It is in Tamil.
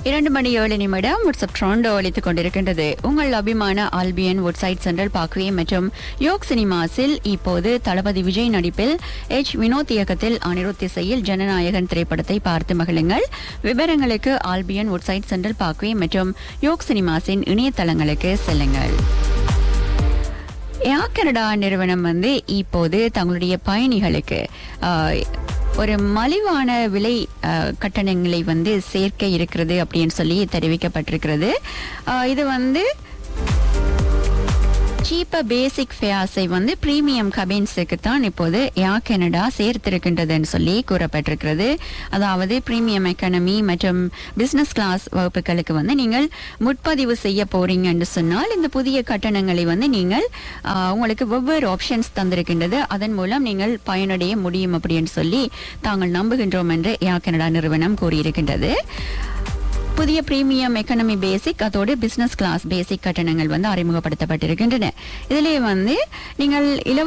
இரண்டு மணி ஏழு நிமிடம் வாட்ஸ்அப் ட்ரோண்டோ அளித்துக் கொண்டிருக்கின்றது உங்கள் அபிமான ஆல்பியன் வுட்சைட் சென்ட்ரல் பாக்வே மற்றும் யோக் சினிமாஸில் இப்போது தளபதி விஜய் நடிப்பில் எச் வினோத் இயக்கத்தில் அனிருத் இசையில் ஜனநாயகன் திரைப்படத்தை பார்த்து மகிழுங்கள் விவரங்களுக்கு ஆல்பியன் வுட்சைட் சென்ட்ரல் பாக்வே மற்றும் யோக் சினிமாஸின் இணையதளங்களுக்கு செல்லுங்கள் ஏர் கனடா நிறுவனம் வந்து இப்போது தங்களுடைய பயணிகளுக்கு ஆஹ், ஒரு மலிவான விலை ஆஹ், கட்டணங்களை வந்து சேர்க்க இருக்கிறது அப்படின்னு சொல்லி தெரிவிக்கப்பட்டிருக்கிறது ஆஹ், இது வந்து சீப்ப பேசிக் ஃபேர்ஸை வந்து பிரீமியம் கபின்ஸுக்கு தான் இப்போது ஏர் கனடா சேர்த்திருக்கின்றதுன்னு சொல்லி கூறப்பட்டிருக்கிறது அதாவது பிரீமியம் எக்கானமி மற்றும் பிசினஸ் கிளாஸ் வகுப்புகளுக்கு வந்து நீங்கள் முன்பதிவு செய்ய போறீங்கன்னு சொன்னால் இந்த புதிய கட்டணங்களை வந்து நீங்கள் ஆஹ், உங்களுக்கு வெவ்வேறு ஆப்ஷன்ஸ் தந்திருக்கின்றது அதன் மூலம் நீங்கள் பயனடைய முடியும் அப்படின்னு சொல்லி தாங்கள் நம்புகின்றோம் என்று ஏர் கனடா நிறுவனம் கூறியிருக்கின்றது புதிய பிரீமியம் எக்கனமி பேசிக் அதோடு பிசினஸ் கிளாஸ் பேசிக் கட்டணங்கள் வந்து அறிமுகப்படுத்தப்பட்டிருக்கின்றன இதிலே வந்து நீங்கள் இலவச